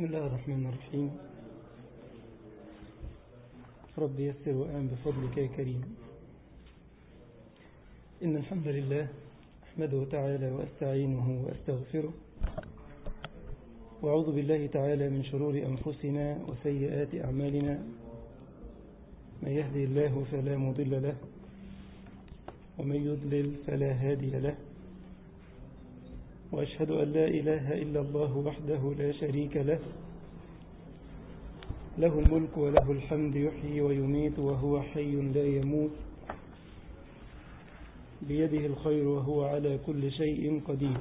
بسم الله الرحمن الرحيم رب يسر وآن بفضلك يا كريم إن الحمد لله أحمده تعالى وأستعينه وأستغفره وأعوذ بالله تعالى من شرور أنفسنا وسيئات أعمالنا من يهدي الله فلا مضل له ومن يضلل فلا هادي له وأشهد أن لا إله إلا الله وحده لا شريك له له الملك وله الحمد يحيي ويميت وهو حي لا يموت بيده الخير وهو على كل شيء قدير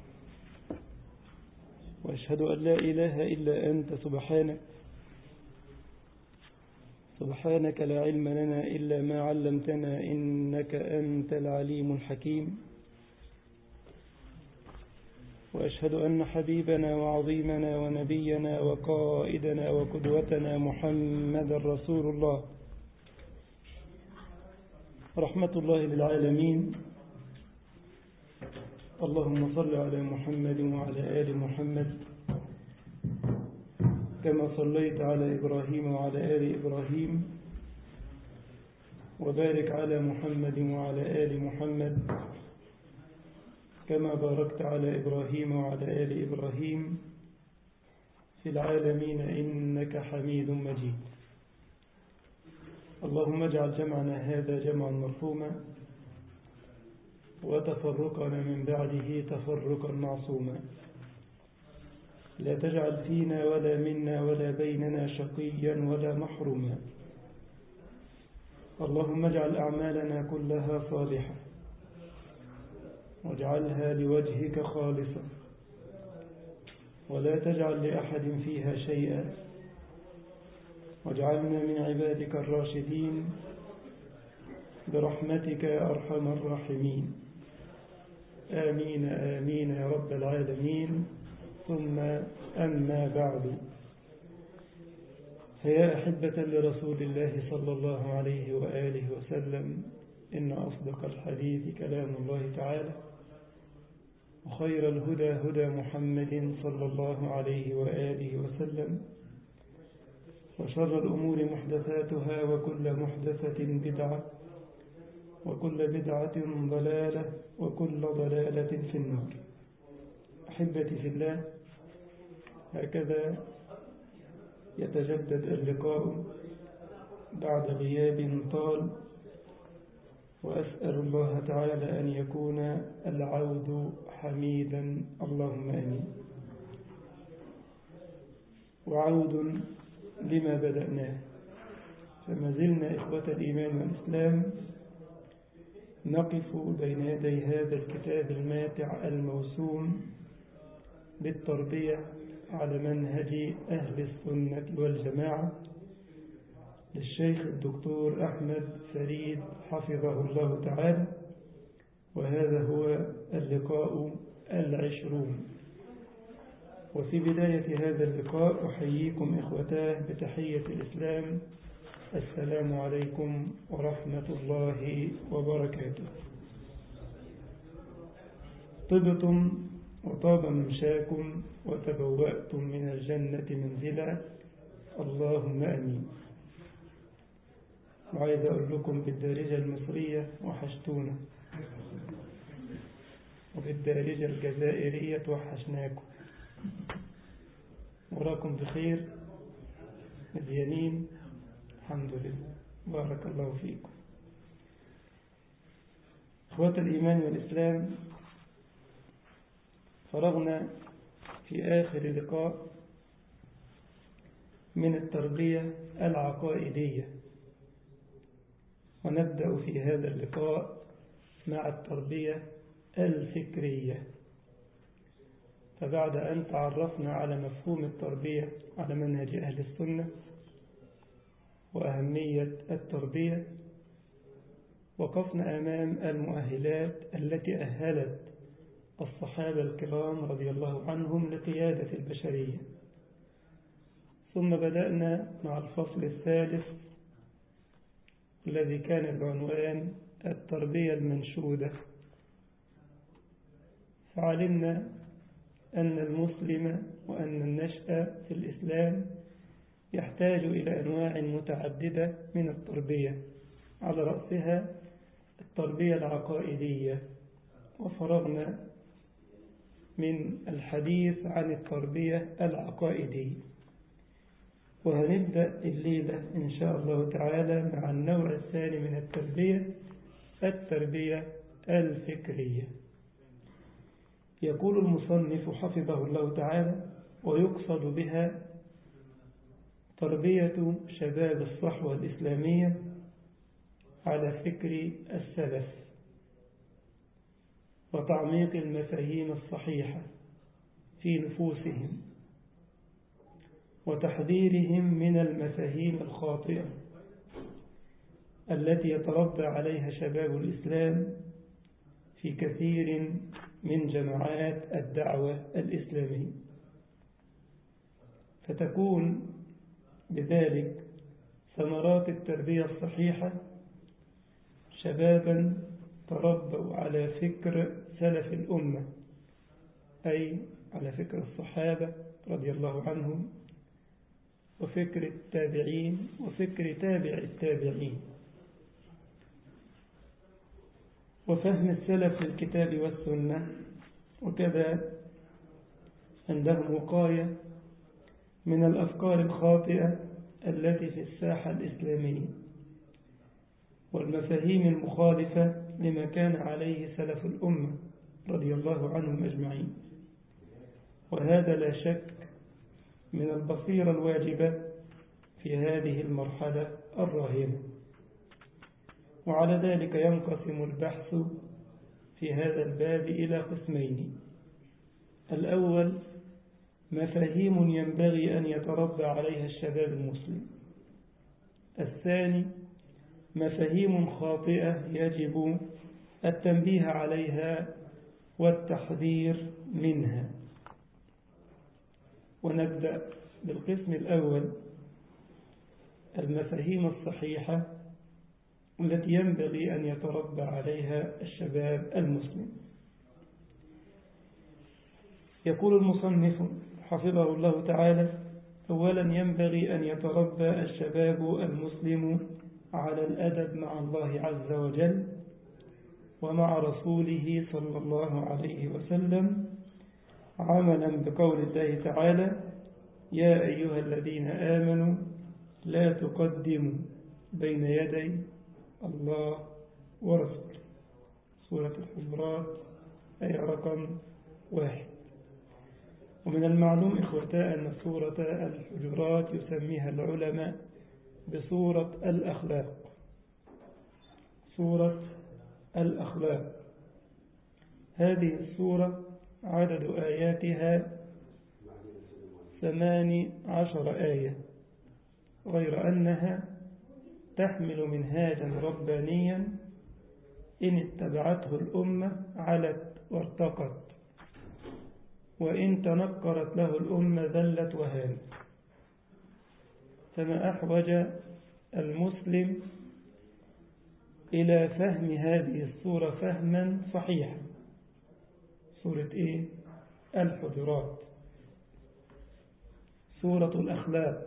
وأشهد أن لا إله إلا أنت سبحانك سبحانك لا علم لنا إلا ما علمتنا إنك أنت العليم الحكيم وأشهد أن حبيبنا وعظيمنا ونبينا وقائدنا وقدوتنا محمد رسول الله رحمة الله للعالمين اللهم صل على محمد وعلى آل محمد كما صليت على إبراهيم وعلى آل إبراهيم وبارك على محمد وعلى آل محمد كما باركت على إبراهيم وعلى آل إبراهيم في العالمين إنك حميد مجيد اللهم اجعل جمعنا هذا جمعا مرحوما وتفرقنا من بعده تفرقا معصوما لا تجعل فينا ولا منا ولا بيننا شقيا ولا محروما اللهم اجعل أعمالنا كلها صالحة واجعلها لوجهك خالصا ولا تجعل لأحد فيها شيئا واجعلنا من عبادك الراشدين برحمتك يا أرحم الراحمين آمين آمين يا رب العالمين ثم أما بعد فيا أحبة لرسول الله صلى الله عليه وآله وسلم إن أصدق الحديث كلام الله تعالى وخير الهدى هدى محمد صلى الله عليه وآله وسلم وشر الأمور محدثاتها وكل محدثة بدعة وكل بدعة ضلالة وكل ضلالة في النار أحبتي في الله هكذا يتجدد اللقاء بعد غياب طال وأسأل الله تعالى أن يكون العود حميدا اللهم آمين وعود لما بدأناه فما زلنا إخوة الإيمان والإسلام نقف بين يدي هذا الكتاب الماتع الموسوم بالتربية على منهج أهل السنة والجماعة للشيخ الدكتور أحمد فريد حفظه الله تعالى وهذا هو اللقاء العشرون وفي بداية هذا اللقاء أحييكم إخوتاه بتحية الإسلام السلام عليكم ورحمة الله وبركاته طبتم وطاب ممشاكم وتبوأتم من الجنة منزلا اللهم أمين وعايز أقول لكم بالدارجة المصرية وحشتونا وبالدارجة الجزائرية توحشناكم وراكم بخير مزيانين الحمد لله بارك الله فيكم اخوة الإيمان والإسلام فرغنا في آخر لقاء من التربية العقائدية ونبدأ في هذا اللقاء مع التربية الفكرية فبعد أن تعرفنا على مفهوم التربية على منهج أهل السنة وأهمية التربية وقفنا أمام المؤهلات التي أهلت الصحابة الكرام رضي الله عنهم لقيادة البشرية ثم بدأنا مع الفصل الثالث الذي كان بعنوان التربية المنشودة فعلمنا أن المسلم وأن النشأ في الإسلام يحتاج إلى أنواع متعددة من التربية على رأسها التربية العقائدية وفرغنا من الحديث عن التربية العقائدية وهنبدأ الليلة إن شاء الله تعالى مع النوع الثاني من التربية التربية الفكرية يقول المصنف حفظه الله تعالى ويقصد بها تربية شباب الصحوة الإسلامية على فكر السلف وتعميق المفاهيم الصحيحة في نفوسهم وتحذيرهم من المفاهيم الخاطئة التي يتربى عليها شباب الإسلام في كثير من جماعات الدعوة الإسلامية فتكون بذلك ثمرات التربية الصحيحة شبابا تربوا على فكر سلف الأمة أي على فكر الصحابة رضي الله عنهم وفكر التابعين وفكر تابع التابعين وفهم السلف للكتاب والسنة وكذا عندهم وقاية من الأفكار الخاطئة التي في الساحة الإسلامية والمفاهيم المخالفة لما كان عليه سلف الأمة رضي الله عنهم أجمعين وهذا لا شك من البصيرة الواجبة في هذه المرحلة الراهنة وعلى ذلك ينقسم البحث في هذا الباب إلى قسمين الأول مفاهيم ينبغي أن يتربى عليها الشباب المسلم الثاني مفاهيم خاطئة يجب التنبيه عليها والتحذير منها ونبدأ بالقسم الأول المفاهيم الصحيحة التي ينبغي أن يتربى عليها الشباب المسلم يقول المصنف حفظه الله تعالى أولا ينبغي أن يتربى الشباب المسلم على الأدب مع الله عز وجل ومع رسوله صلى الله عليه وسلم عملا بقول الله تعالى يا أيها الذين آمنوا لا تقدموا بين يدي الله ورسوله سورة الحجرات أي رقم واحد ومن المعلوم إخوتاء أن سورة الحجرات يسميها العلماء بسورة الأخلاق سورة الأخلاق هذه السورة عدد آياتها ثماني عشر آية غير أنها تحمل منهاجا ربانيا إن اتبعته الأمة علت وارتقت وإن تنكرت له الأمة ذلت وهانت فما أحوج المسلم إلى فهم هذه الصورة فهما صحيحا سورة إيه؟ الحجرات سورة الأخلاق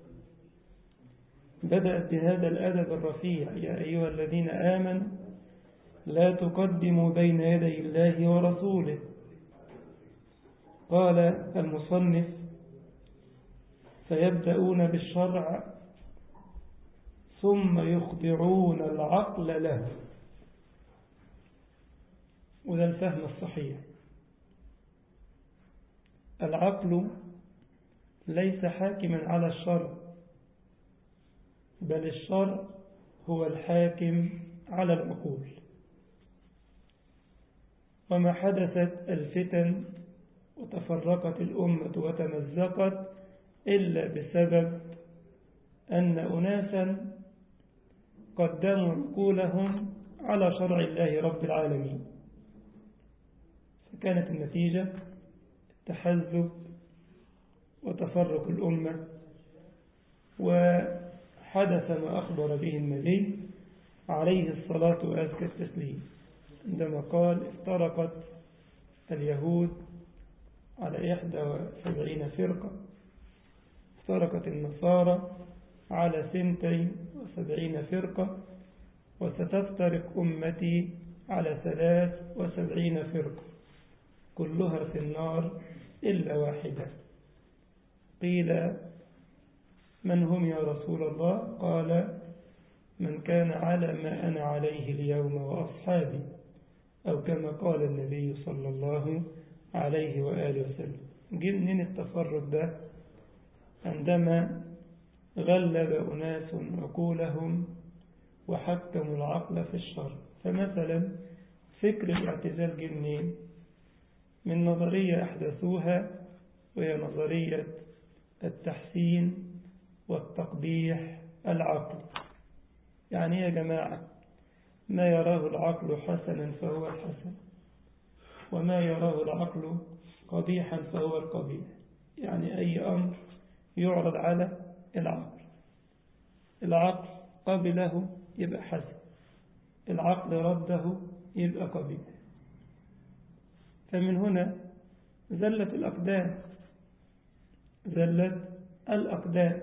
بدأت بهذا الأدب الرفيع يا أيها الذين آمنوا لا تقدموا بين يدي الله ورسوله قال المصنف فيبدأون بالشرع ثم يخضعون العقل له وده الفهم الصحيح العقل ليس حاكما على الشرع بل الشرع هو الحاكم على العقول وما حدثت الفتن وتفرقت الأمة وتمزقت إلا بسبب أن أناسا قدموا عقولهم على شرع الله رب العالمين فكانت النتيجة التحزب وتفرق الأمة وحدث ما أخبر به النبي عليه الصلاة وأزكى التسليم عندما قال افترقت اليهود على إحدى وسبعين فرقة افترقت النصارى على سنتين وسبعين فرقة وستفترق أمتي على ثلاث وسبعين فرقة كلها في النار إلا واحدة قيل من هم يا رسول الله قال من كان على ما أنا عليه اليوم وأصحابي أو كما قال النبي صلى الله عليه وآله وسلم جه منين التفرق ده عندما غلب أناس عقولهم وحكموا العقل في الشر فمثلا فكر الاعتزال جه منين من نظرية أحدثوها وهي نظرية التحسين والتقبيح العقل يعني يا جماعة ما يراه العقل حسنا فهو الحسن وما يراه العقل قبيحا فهو القبيح يعني أي أمر يعرض على العقل العقل قبله يبقى حسن العقل رده يبقى قبيح فمن هنا زلت الأقدام زلت الأقدام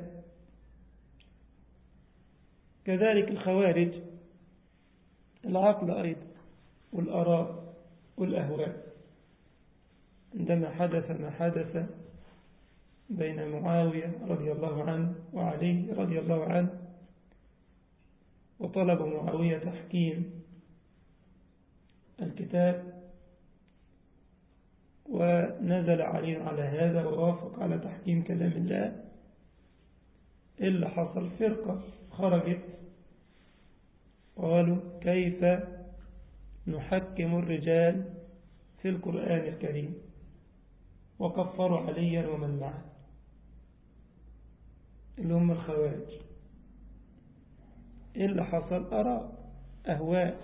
كذلك الخوارج العقل أيضا والأراء والأهواء عندما حدث ما حدث بين معاوية رضي الله عنه وعلي رضي الله عنه وطلب معاوية تحكيم الكتاب ونزل علي على هذا ووافق على تحكيم كلام الله إلا حصل فرقة خرجت قالوا كيف نحكم الرجال في القرآن الكريم وكفروا عليا ومن معه اللي هم الخوارج إيه اللي حصل أراء أهواء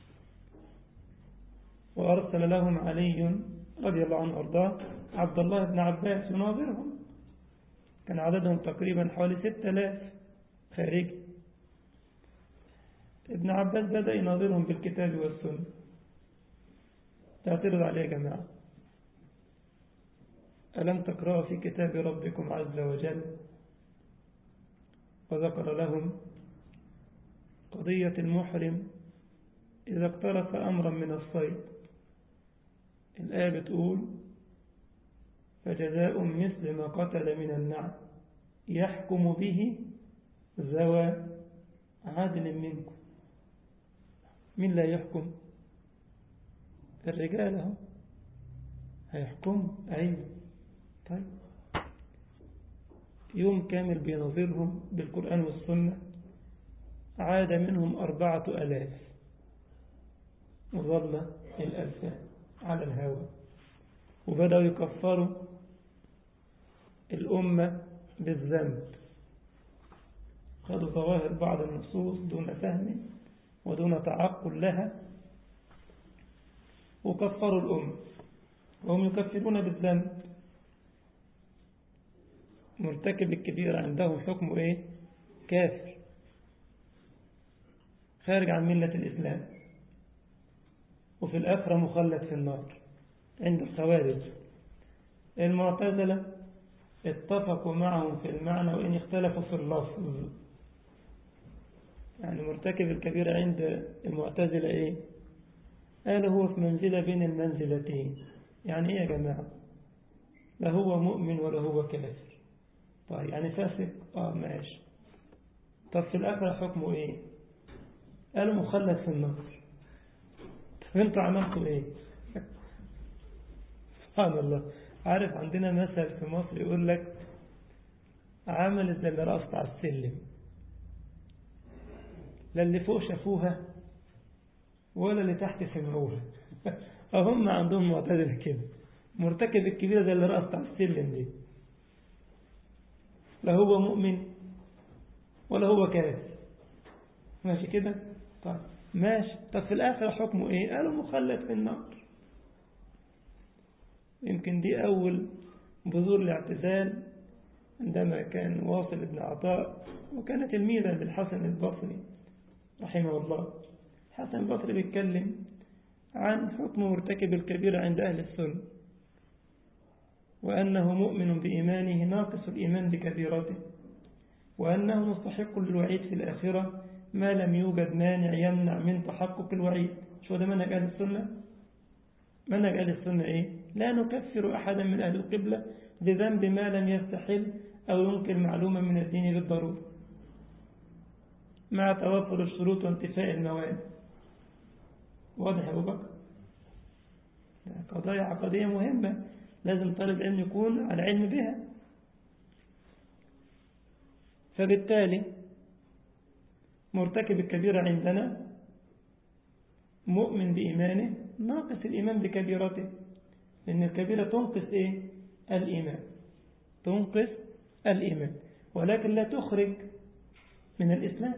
وأرسل لهم علي رضي الله عنه وارضاه عبد الله بن عباس يناظرهم كان عددهم تقريبا حوالي ستة آلاف خارجي ابن عباس بدأ يناظرهم بالكتاب والسنة تعترض عليه يا جماعة ألم تقرأوا في كتاب ربكم عز وجل وذكر لهم قضية المحرم إذا اقترف أمرا من الصيد الآية بتقول فجزاء مثل ما قتل من النعم يحكم به ذوى عدل منكم مين لا يحكم الرجال اهو هيحكم أيوة طيب يوم كامل بينظرهم بالقرآن والسنة عاد منهم أربعة ألاف وظل الألفان على الهوى وبدأوا يكفروا الأمة بالذنب خذوا ظواهر بعض النصوص دون فهم ودون تعقل لها وكفروا الأمة وهم يكفرون بالذنب مرتكب الكبير عندهم حكم إيه كافر خارج عن ملة الإسلام وفي الآخرة مخلد في النار عند الخوارج المعتزلة اتفقوا معهم في المعنى وإن اختلفوا في اللفظ يعني مرتكب الكبير عند المعتزلة إيه قالوا هو في منزلة بين المنزلتين يعني إيه يا جماعة لا هو مؤمن ولا هو كافر طيب يعني فاسق آه ماشي طب في الآخرة حكمه إيه قالوا مخلد في النار طب انتوا عملتوا إيه سبحان الله عارف عندنا مثل في مصر يقول لك عملت زي اللي رقصت على السلم لا اللي فوق شافوها ولا اللي تحت سمعوها هم عندهم معتدل كده مرتكب الكبيرة زي اللي رقصت على السلم دي لا هو مؤمن ولا هو كافر ماشي كده طيب ماشي طب في الآخر حكمه ايه قالوا مخلد في النار يمكن دي أول بذور الاعتزال عندما كان واصل ابن عطاء وكان تلميذا للحسن البصري رحمه الله الحسن البصري بيتكلم عن حكم مرتكب الكبيرة عند أهل السنة وأنه مؤمن بإيمانه ناقص الإيمان بكبيرته وأنه مستحق للوعيد في الآخرة ما لم يوجد مانع يمنع من تحقق الوعيد شو ده منهج أهل السنة منهج أهل السنة إيه لا نكفر أحدا من أهل القبلة بذنب ما لم يستحل أو ينكر معلومة من الدين بالضرورة مع توفر الشروط وانتفاء الموانع واضح يا أبو بكر قضايا عقدية مهمة لازم طالب علم يكون على علم بها فبالتالي مرتكب الكبيرة عندنا مؤمن بإيمانه ناقص الإيمان بكبيرته لأن الكبيرة تنقص إيه؟ الإيمان تنقص الإيمان ولكن لا تخرج من الإسلام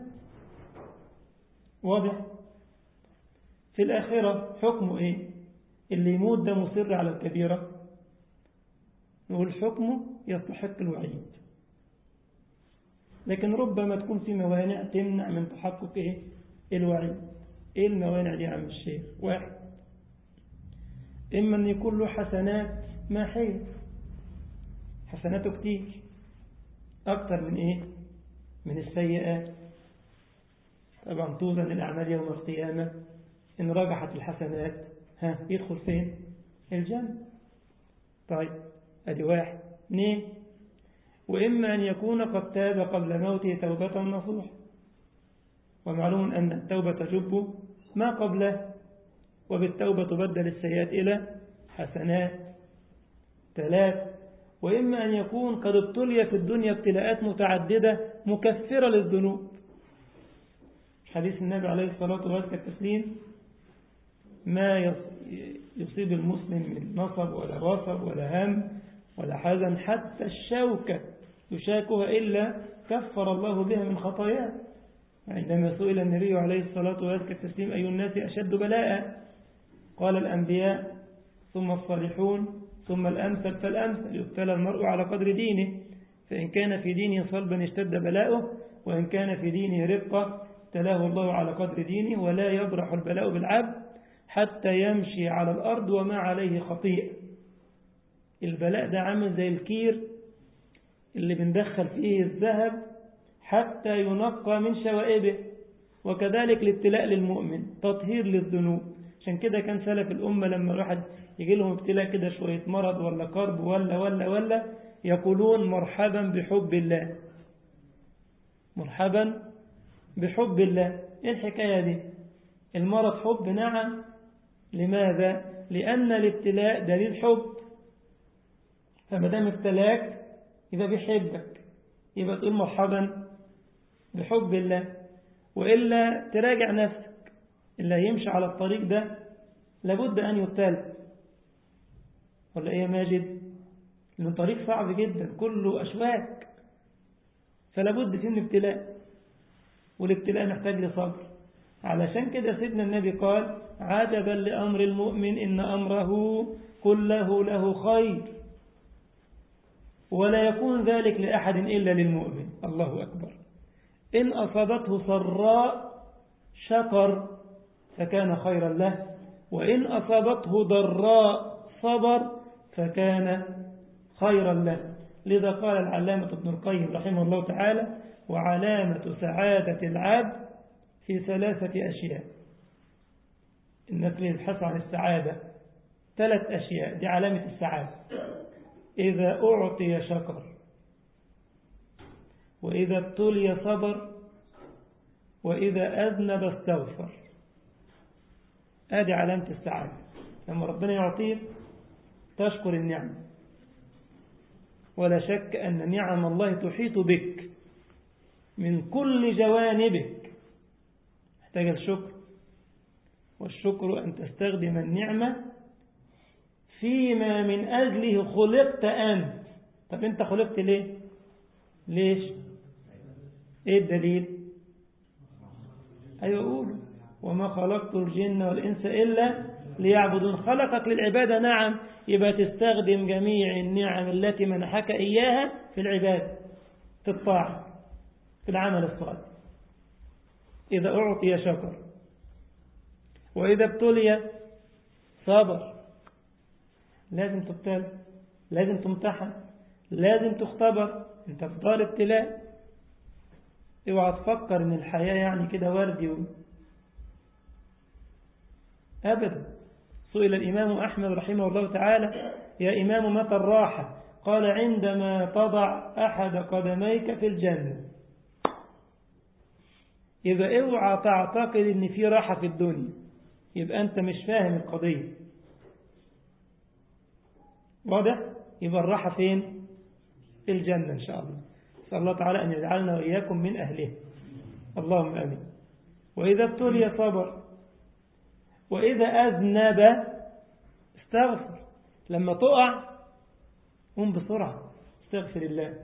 واضح في الآخرة حكمه إيه اللي يموت ده مصر على الكبيرة نقول حكمه يستحق الوعيد لكن ربما تكون في موانع تمنع من تحقق إيه الوعيد إيه الموانع دي يا عم الشيخ واحد إما أن يكون له حسنات ماحية حسناته كتير أكتر من إيه من السيئات طبعا توزن الأعمال يوم القيامة إن رجحت الحسنات ها يدخل فين الجنة طيب أدي واحد اثنين وإما أن يكون قد تاب قبل موته توبة نصوح ومعلوم أن التوبة تجب ما قبله وبالتوبة تبدل السيئات إلى حسنات ثلاث وإما أن يكون قد ابتلي في الدنيا ابتلاءات متعددة مكفرة للذنوب حديث النبي عليه الصلاة والسلام التسليم ما يصيب المسلم من نصب ولا وصب ولا هم ولا حزن حتى الشوكة يشاكها إلا كفر الله بها من خطاياه عندما سئل النبي عليه الصلاة والسلام التسليم أي الناس أشد بلاء قال الأنبياء ثم الصالحون ثم الأمثل فالأمثل يبتلى المرء على قدر دينه فإن كان في دينه صلبا اشتد بلاؤه وإن كان في دينه رقة ابتلاه الله على قدر دينه ولا يبرح البلاء بالعبد حتى يمشي على الأرض وما عليه خطيئة البلاء ده عامل زي الكير اللي بندخل فيه الذهب حتى ينقى من شوائبه وكذلك الابتلاء للمؤمن تطهير للذنوب عشان كده كان سلف الأمة لما الواحد يجي لهم ابتلاء كده شوية مرض ولا كرب ولا ولا ولا يقولون مرحبا بحب الله مرحبا بحب الله ايه الحكاية دي المرض حب نعم لماذا لأن الابتلاء دليل حب فما دام ابتلاك يبقى بيحبك يبقى تقول مرحبا بحب الله وإلا تراجع نفسك اللي هيمشي على الطريق ده لابد أن يبتلى ولا إيه يا ماجد لأن طريق صعب جدا كله أشواك فلابد فيه من ابتلاء والابتلاء محتاج لصبر علشان كده سيدنا النبي قال عجبا لأمر المؤمن إن أمره كله له خير ولا يكون ذلك لأحد إلا للمؤمن الله أكبر إن أصابته سراء شكر فكان خيرا له وإن أصابته ضراء صبر فكان خيرا له لذا قال العلامة ابن القيم رحمه الله تعالى وعلامة سعادة العبد في ثلاثة أشياء الناس اللي يبحثوا عن السعادة ثلاث أشياء دي علامة السعادة إذا أعطي شكر وإذا ابتلي صبر وإذا أذنب استغفر هذه علامة السعادة لما ربنا يعطيك تشكر النعمة ولا شك أن نعم الله تحيط بك من كل جوانبك محتاج الشكر والشكر أن تستخدم النعمة فيما من أجله خلقت أنت طب أنت خلقت ليه ليش إيه الدليل أيوة أقول وما خلقت الجن والإنس إلا ليعبدون خلقك للعبادة نعم يبقى تستخدم جميع النعم التي منحك إياها في العبادة في الطاعة في العمل الصالح إذا أعطي شكر وإذا ابتلي صبر لازم تبتلى لازم تمتحن لازم تختبر انت في دار ابتلاء اوعى تفكر ان الحياة يعني كده وردي و... ابدا سئل الامام احمد رحمه الله تعالى يا امام متى الراحة قال عندما تضع احد قدميك في الجنة يبقى اوعى تعتقد ان في راحة في الدنيا يبقى انت مش فاهم القضية واضح يبقى الراحة فين في الجنة ان شاء الله نسأل الله تعالى أن يجعلنا وإياكم من أهله اللهم أمين وإذا ابتلي صبر وإذا أذنب استغفر لما تقع قم بسرعة استغفر الله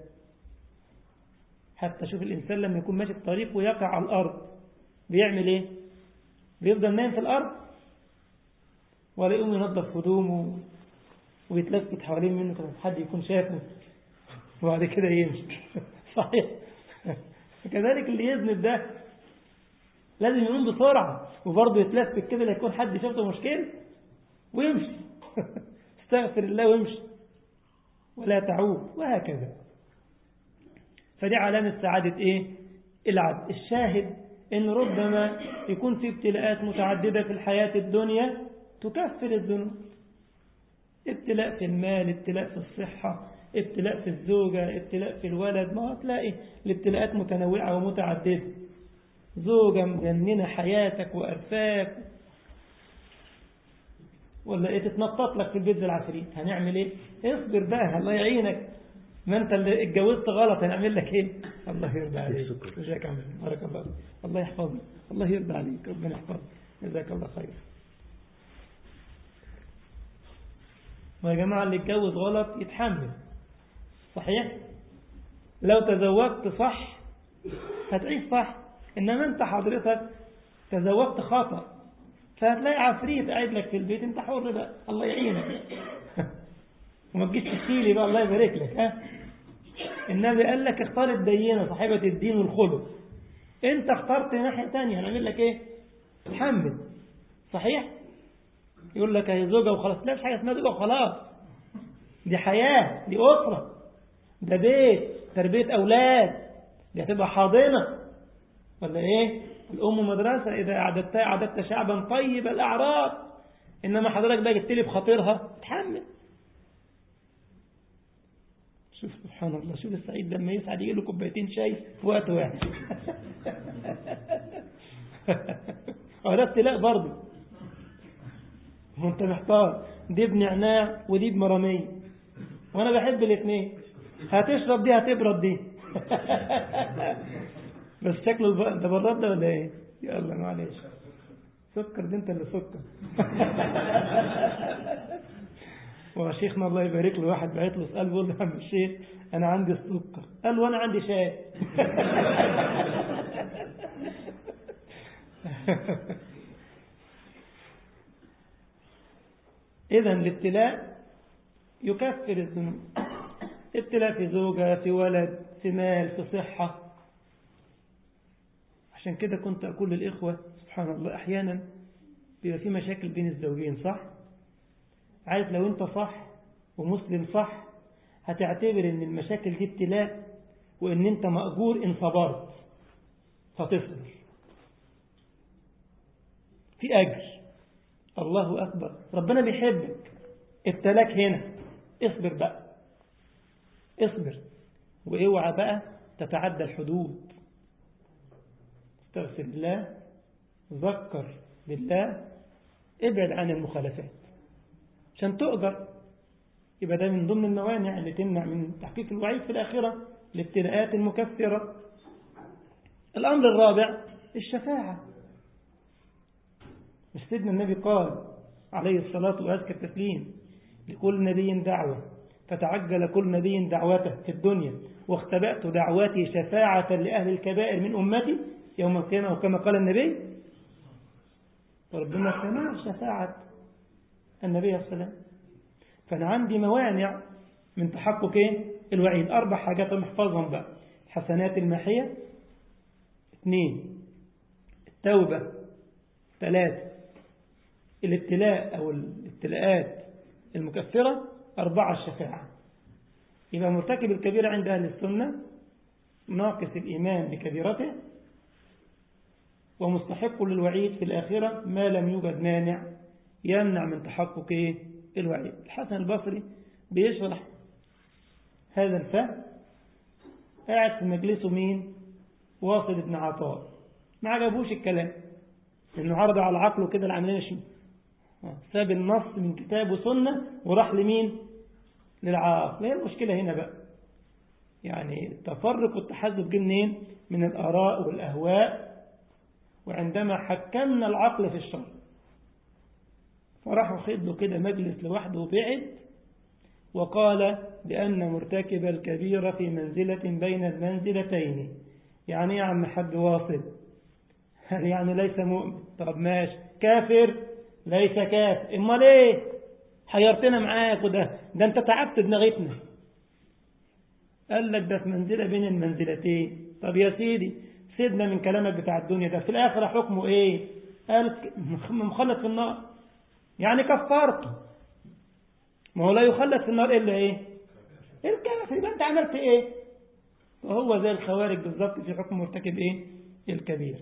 حتى شوف الإنسان لما يكون ماشي في الطريق ويقع على الأرض بيعمل إيه بيفضل نايم في الأرض ولا يقوم ينظف هدومه ويتلفت حوالين منه كده حد يكون شافه وبعد كده يمشي صحيح كذلك اللي يذنب ده لازم يقوم بسرعة وبرضه يتلفت كده لا يكون حد شافه مشكلة ويمشي استغفر الله ويمشي ولا تعود وهكذا فدي علامة سعادة ايه العبد الشاهد ان ربما يكون في ابتلاءات متعددة في الحياة الدنيا تكفر الذنوب ابتلاء في المال ابتلاء في الصحة ابتلاء في الزوجة ابتلاء في الولد ما هتلاقي الابتلاءات متنوعة ومتعددة زوجة مجننة حياتك وأرفاك ولا ايه تتنطط لك في البيت زي العفريت هنعمل ايه اصبر بقى الله يعينك ما انت اللي اتجوزت غلط هنعمل لك ايه الله يرضى عليك جزاك الله بارك الله الله يحفظك الله يرضى عليك ربنا يحفظك جزاك الله خير ما يا جماعة اللي اتجوز غلط يتحمل صحيح لو تزوجت صح هتعيش صح إنما أنت حضرتك تزوجت خطأ فهتلاقي عفريت قاعد لك في البيت أنت حر بقى الله يعينك وما تجيش تشيلي بقى الله يبارك لك ها النبي قال لك اختار الدينة صاحبة الدين والخلق انت اخترت ناحية تانية هنعمل لك ايه تحمل صحيح يقول لك هي زوجة وخلاص لا مش حاجة اسمها زوجة وخلاص دي حياة دي أسرة ده بيت تربية أولاد دي هتبقى حاضنة ولا إيه الأم مدرسة إذا أعددتها أعددت شعبا طيب الأعراض إنما حضرتك بقى جبت لي بخاطرها تحمل شوف سبحان الله شوف السعيد لما يسعد يجي له كوبايتين شاي في وقت واحد اه ده ابتلاء برضه وانت محتار دي بنعناع ودي بمرامية وانا بحب الاثنين هتشرب دي هتبرد دي بس شكله الب... ده براد ده ولا ايه يلا معلش سكر دي انت اللي سكر وشيخنا الله يبارك له واحد بعت له سؤال بيقول له يا عم الشيخ انا عندي السكر قال وانا عندي شاي إذا الابتلاء يكفر الذنوب ابتلاء في زوجة في ولد في مال في صحة عشان كده كنت أقول للإخوة سبحان الله أحيانا بيبقى في مشاكل بين الزوجين صح عارف لو أنت صح ومسلم صح هتعتبر أن المشاكل دي ابتلاء وأن أنت مأجور إن صبرت فتصبر في أجر الله أكبر ربنا بيحبك ابتلاك هنا اصبر بقى اصبر واوعى بقى تتعدى الحدود استغفر الله ذكر بالله ابعد عن المخالفات عشان تؤجر يبقى ده من ضمن الموانع اللي تمنع من تحقيق الوعيد في الآخرة الابتلاءات المكفرة الأمر الرابع الشفاعة مش سيدنا النبي قال عليه الصلاة وأزكى التسليم لكل نبي دعوة فتعجل كل نبي دعوته في الدنيا واختبأت دعواتي شفاعة لأهل الكبائر من أمتي يوم القيامة وكما قال النبي وربنا سمع شفاعة النبي صلى الله عليه وسلم فأنا عندي موانع من تحقق الوعيد أربع حاجات محفظهم بقى الحسنات الماحية اثنين التوبة ثلاثة الابتلاء أو الابتلاءات المكفرة أربعة الشفاعة يبقى مرتكب الكبيرة عند أهل السنة ناقص الإيمان بكبيرته ومستحق للوعيد في الآخرة ما لم يوجد مانع يمنع من تحقق إيه؟ الوعيد الحسن البصري بيشرح هذا الفهم قاعد في مجلسه مين واصل ابن عطاء ما عجبوش الكلام انه عرض على عقله كده العمليه شيء ساب النص من كتاب وسنه وراح لمين للعقل هي المشكله هنا بقى يعني التفرق والتحزب جه منين من الاراء والاهواء وعندما حكمنا العقل في الشرع فراح واخد له كده مجلس لوحده وبعد وقال بأن مرتكب الكبيرة في منزلة بين المنزلتين يعني يا عم حد واصل يعني ليس مؤمن طب ماشي كافر ليس كافر امال ايه حيرتنا معاك وده ده انت تعبت دماغتنا قال لك ده في منزلة بين المنزلتين طب يا سيدي سيبنا من كلامك بتاع الدنيا ده في الآخرة حكمه ايه قال مخلد في النار يعني كفرته ما هو لا يخلد في النار إلا إيه الكافر يبقى أنت عملت إيه وهو زي الخوارج بالظبط في حكم مرتكب إيه الكبير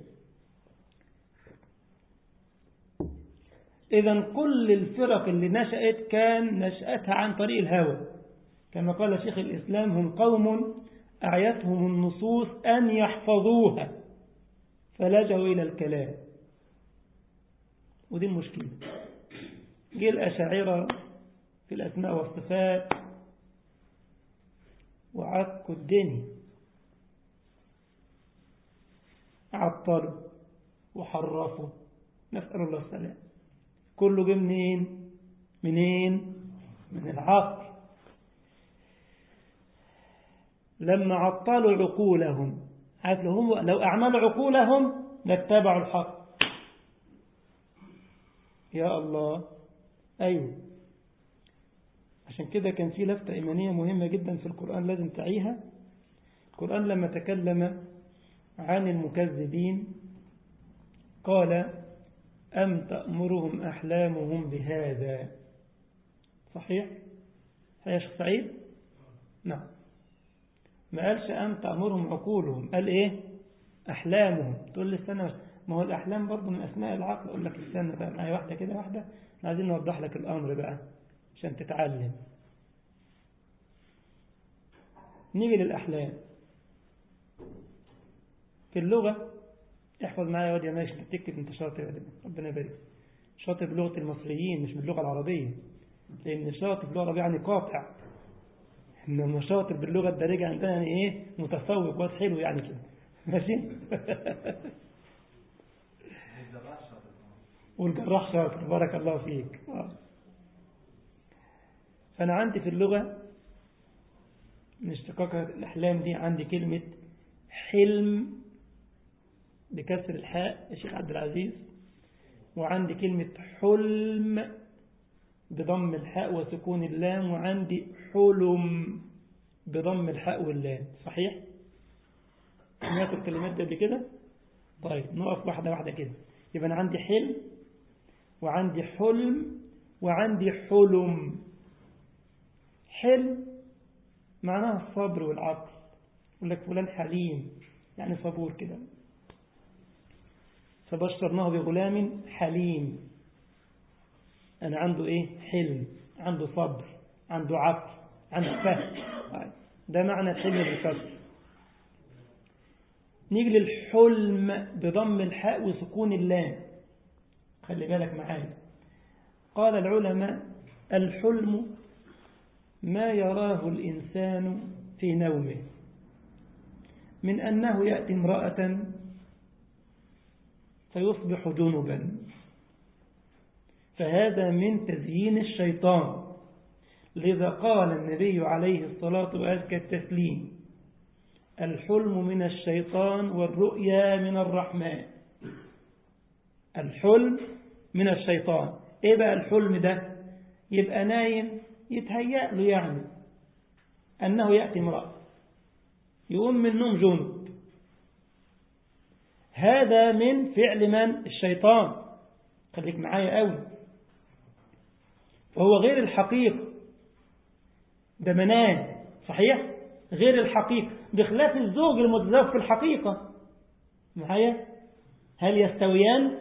إذا كل الفرق اللي نشأت كان نشأتها عن طريق الهوى كما قال شيخ الإسلام هم قوم أعيتهم النصوص أن يحفظوها فلجوا إلى الكلام ودي المشكلة جه الأشاعرة في الأسماء والصفات وعكوا الدنيا عطلوا وحرفوا نسأل الله السلام كله جه منين منين من العقل لما عطلوا عقولهم عارف لو, هم لو أعملوا عقولهم لاتبعوا الحق يا الله أيوه عشان كده كان في لفتة إيمانية مهمة جدا في القرآن لازم تعيها القرآن لما تكلم عن المكذبين قال أم تأمرهم أحلامهم بهذا صحيح؟ يا شيخ سعيد؟ نعم ما قالش أم تأمرهم عقولهم قال إيه؟ أحلامهم تقول لي استنى ما هو الأحلام برضه من أسماء العقل أقول لك استنى بقى معايا واحدة كده واحدة عايزين نوضح لك الأمر بقى عشان تتعلم نيجي للأحلام في اللغة احفظ معايا يا واد يا ماشي تكتب انت شاطر يا ربنا يبارك شاطر بلغة المصريين مش باللغة العربية لأن شاطر باللغة العربية يعني قاطع إنما شاطر باللغة الدارجة عندنا يعني إيه متفوق واد حلو يعني كده ماشي والجراح شاطر بارك الله فيك فأنا عندي في اللغة من اشتقاق الأحلام دي عندي كلمة حلم بكسر الحاء يا شيخ عبد العزيز وعندي كلمة حلم بضم الحاء وسكون اللام وعندي حلم بضم الحاء واللام صحيح؟ سمعت الكلمات دي قبل كده؟ طيب نقف واحدة واحدة كده يبقى أنا عندي حلم وعندي حلم وعندي حلم حلم معناها الصبر والعقل يقول لك فلان حليم يعني صبور كده فبشرناه بغلام حليم أنا عنده إيه حلم عنده صبر عنده عقل عنده فهم ده معنى الحلم بالكسر نيجي للحلم بضم الحاء وسكون اللام خلي بالك معايا قال العلماء الحلم ما يراه الإنسان في نومه من أنه يأتي امرأة فيصبح جنبا فهذا من تزيين الشيطان لذا قال النبي عليه الصلاة وأزكى التسليم الحلم من الشيطان والرؤيا من الرحمن الحلم من الشيطان ايه بقى الحلم ده يبقى نايم يتهيأ له يعني أنه يأتي امرأة يقوم من النوم جنب هذا من فعل من الشيطان خليك معايا قوي فهو غير الحقيقة ده منام صحيح غير الحقيقة بخلاف الزوج المتزوج في الحقيقة معايا هل يستويان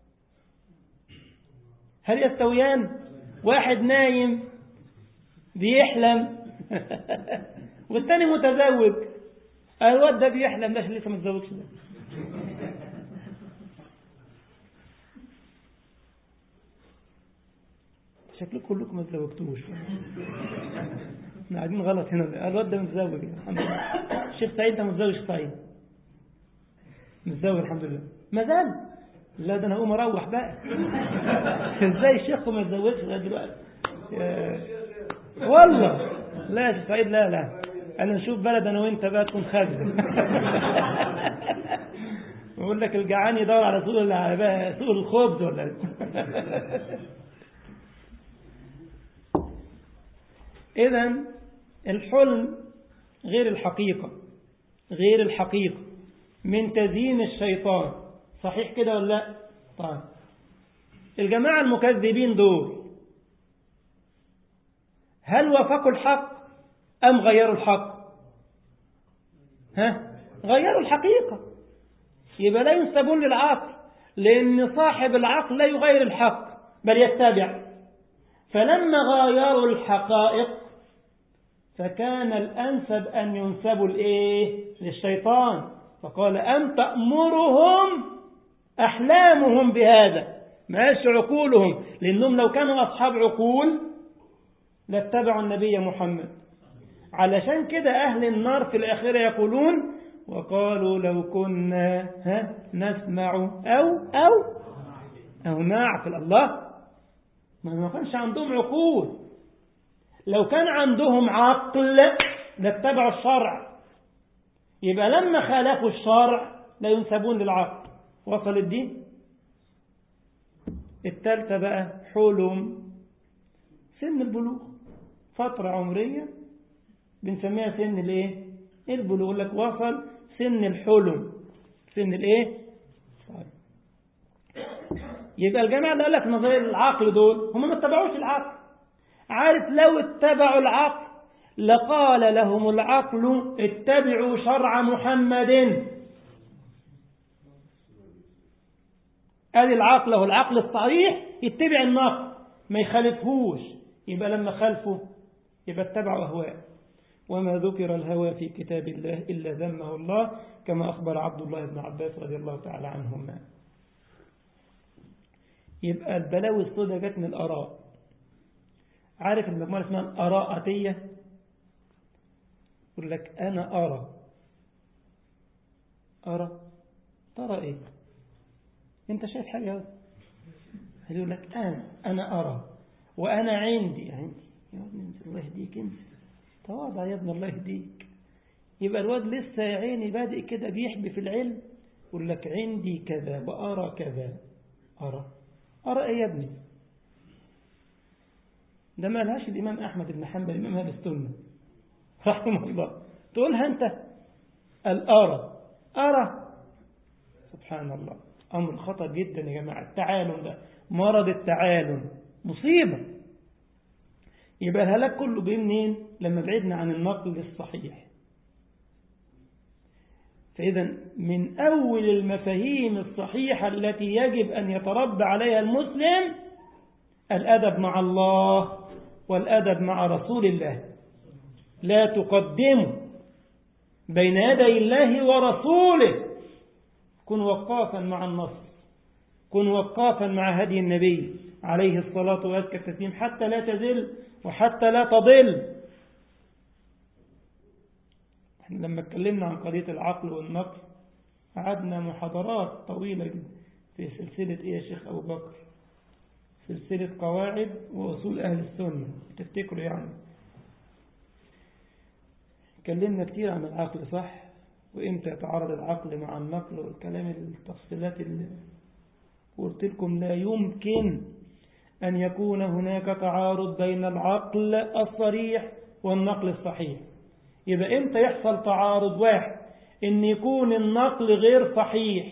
هل يستويان واحد نايم بيحلم والتاني متزوج الواد ده بيحلم ده لسه ما اتزوجش ده شكلكم كلكم ما اتزوجتوش احنا قاعدين غلط هنا الواد ده متزوج الحمد لله الشيخ سعيد ده متزوج سعيد متزوج الحمد لله ما زال لا ده انا اقوم اروح بقى ازاي الشيخ ما اتزوجش لغايه دلوقتي والله لا يا سعيد لا لا انا نشوف بلد انا وانت بقى تكون خازن بقول لك الجعان يدور على سوق سوق الخبز ولا اذا الحلم غير الحقيقة غير الحقيقة من تزيين الشيطان صحيح كده ولا لا طيب الجماعة المكذبين دول هل وافقوا الحق أم غيروا الحق ها غيروا الحقيقة يبقى لا ينسبون للعقل لأن صاحب العقل لا يغير الحق بل يتبع فلما غيروا الحقائق فكان الأنسب أن ينسبوا الإيه للشيطان فقال أم تأمرهم أحلامهم بهذا ماش عقولهم لأنهم لو كانوا أصحاب عقول لاتبعوا النبي محمد علشان كده أهل النار في الآخرة يقولون وقالوا لو كنا ها نسمع أو أو أو نعقل الله ما كانش عندهم عقول لو كان عندهم عقل لاتبعوا الشرع يبقى لما خالفوا الشرع لا ينسبون للعقل وصل الدين التالتة بقى حلم سن البلوغ فترة عمرية بنسميها سن الايه البلوغ لك وصل سن الحلم سن الايه طيب. يبقى الجماعة اللي قال لك نظرية العقل دول هم ما اتبعوش العقل عارف لو اتبعوا العقل لقال لهم العقل اتبعوا شرع محمد ادي العقل هو العقل الصحيح يتبع النقل ما يخالفهوش يبقى لما خالفه يبقى اتبعوا أهواء وما ذكر الهوى في كتاب الله إلا ذمه الله كما أخبر عبد الله بن عباس رضي الله تعالى عنهما يبقى البلاوي السوداء جت من الآراء عارف المجموعة اسمها الآراءتية يقول لك أنا أرى أرى ترى إيه أنت شايف حاجة يقول لك أنا أنا أرى وأنا عندي عندي يا ابني الله يهديك انت تواضع يا ابن الله يهديك يبقى الواد لسه يا عيني بادئ كده بيحبي في العلم يقول لك عندي كذا وأرى كذا أرى أرى إيه يا ابني ده ما لهاش الإمام أحمد بن حنبل الإمام أهل السنة رحمه الله تقولها أنت الأرى أرى سبحان الله أمر خطر جدا يا جماعة التعالم ده مرض التعالم مصيبة يبقى الهلاك كله بيه منين لما بعدنا عن النقل الصحيح فإذا من أول المفاهيم الصحيحة التي يجب أن يتربى عليها المسلم الأدب مع الله والأدب مع رسول الله لا تقدموا بين يدي الله ورسوله كن وقافا مع النص كن وقافا مع هدي النبي عليه الصلاة وأزكى التسليم حتى لا تزل وحتى لا تضل احنا لما اتكلمنا عن قضية العقل والنقل قعدنا محاضرات طويلة جدا في سلسلة ايه يا شيخ أبو بكر سلسلة قواعد وأصول أهل السنة تفتكروا يعني اتكلمنا كتير عن العقل صح وإمتى يتعارض العقل مع النقل والكلام التفصيلات اللي قلت لكم لا يمكن أن يكون هناك تعارض بين العقل الصريح والنقل الصحيح يبقى إمتى يحصل تعارض واحد إن يكون النقل غير صحيح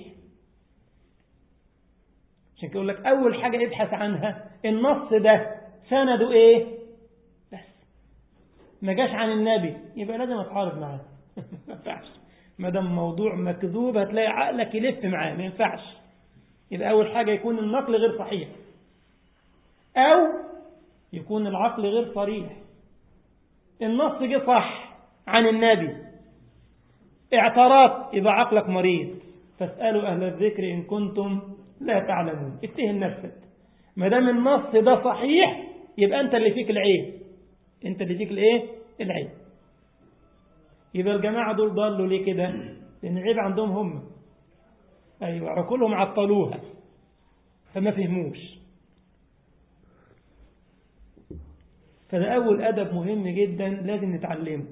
عشان كده يقول لك أول حاجة ابحث عنها النص ده سنده إيه بس ما جاش عن النبي يبقى لازم اتعارض معاه ما ينفعش ما دام موضوع مكذوب هتلاقي عقلك يلف معاه ما ينفعش يبقى أول حاجة يكون النقل غير صحيح أو يكون العقل غير صريح النص جه صح عن النبي اعتراض يبقى عقلك مريض فاسألوا أهل الذكر إن كنتم لا تعلمون اتهم نفسك ما دام النص ده صحيح يبقى أنت اللي فيك العيب أنت اللي فيك الإيه؟ العيب يبقى الجماعة دول ضلوا ليه كده لأن العيب عندهم هم أيوة عقولهم عطلوها فما فهموش فده أول أدب مهم جدا لازم نتعلمه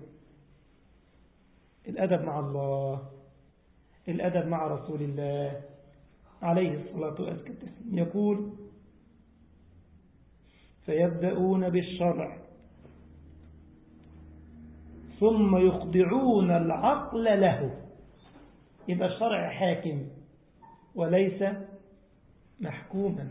الأدب مع الله الأدب مع رسول الله عليه الصلاة والسلام يقول فيبدأون بالشرع ثم يخضعون العقل له يبقى الشرع حاكم وليس محكوما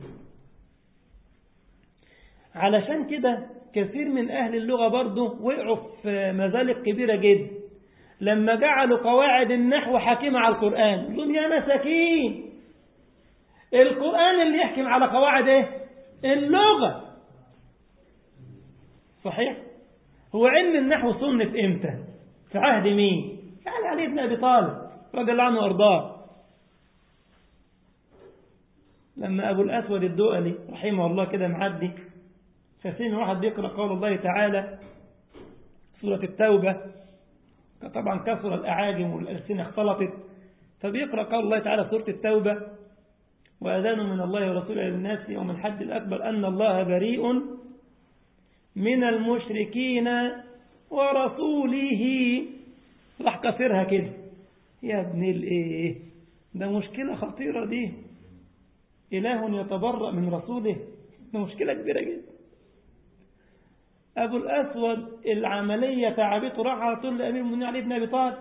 علشان كده كثير من أهل اللغة برضه وقعوا في مزالق كبيرة جدا لما جعلوا قواعد النحو حاكمة على القرآن لهم يا مساكين القرآن اللي يحكم على قواعد ايه اللغة صحيح هو علم النحو صنف امتى في عهد مين يعني علي بن أبي طالب رضي الله عنه وارضاه لما أبو الأسود الدؤلي رحمه الله كده معدي فسمع واحد بيقرأ قول الله تعالى سورة التوبة طبعا كثر الأعاجم والألسنة اختلطت فبيقرأ قول الله تعالى سورة التوبة وأذان من الله ورسوله للناس يوم الحج الأكبر أن الله بريء من المشركين ورسوله راح كسرها كده يا ابن الايه ده مشكلة خطيرة دي إله يتبرأ من رسوله ده مشكلة كبيرة جدا أبو الأسود العملية تعبته راح على طول لأمير المؤمنين علي بن أبي طالب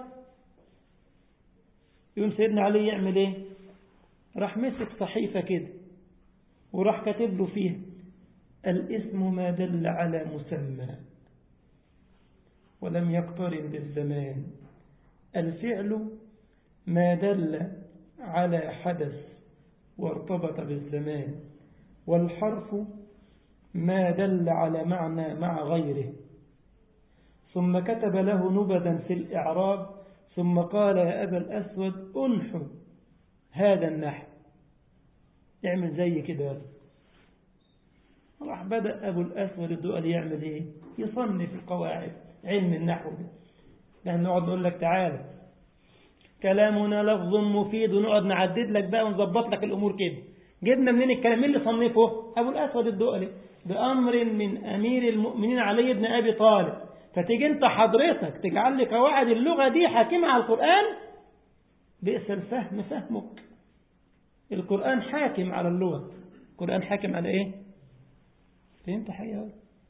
يقول سيدنا علي يعمل إيه راح مسك صحيفة كده وراح كاتب له فيها الاسم ما دل على مسمى ولم يقترن بالزمان الفعل ما دل على حدث وارتبط بالزمان والحرف ما دل على معنى مع غيره ثم كتب له نبذا في الإعراب ثم قال يا أبا الأسود أنحو هذا النحو اعمل زي كده راح بدأ أبو الأسود الدؤل يعمل إيه يصنف القواعد علم النحو ده لأن نقعد نقول لك تعالى كلامنا لفظ مفيد ونقعد نعدد لك بقى ونظبط لك الأمور كده جبنا منين الكلام اللي صنفه أبو الأسود الدؤلي بأمر من أمير المؤمنين علي بن أبي طالب فتيجي أنت حضرتك تجعل لي قواعد اللغة دي حاكمة على القرآن بئس الفهم فهمك القرآن حاكم على اللغة القرآن حاكم على إيه فهمت حاجة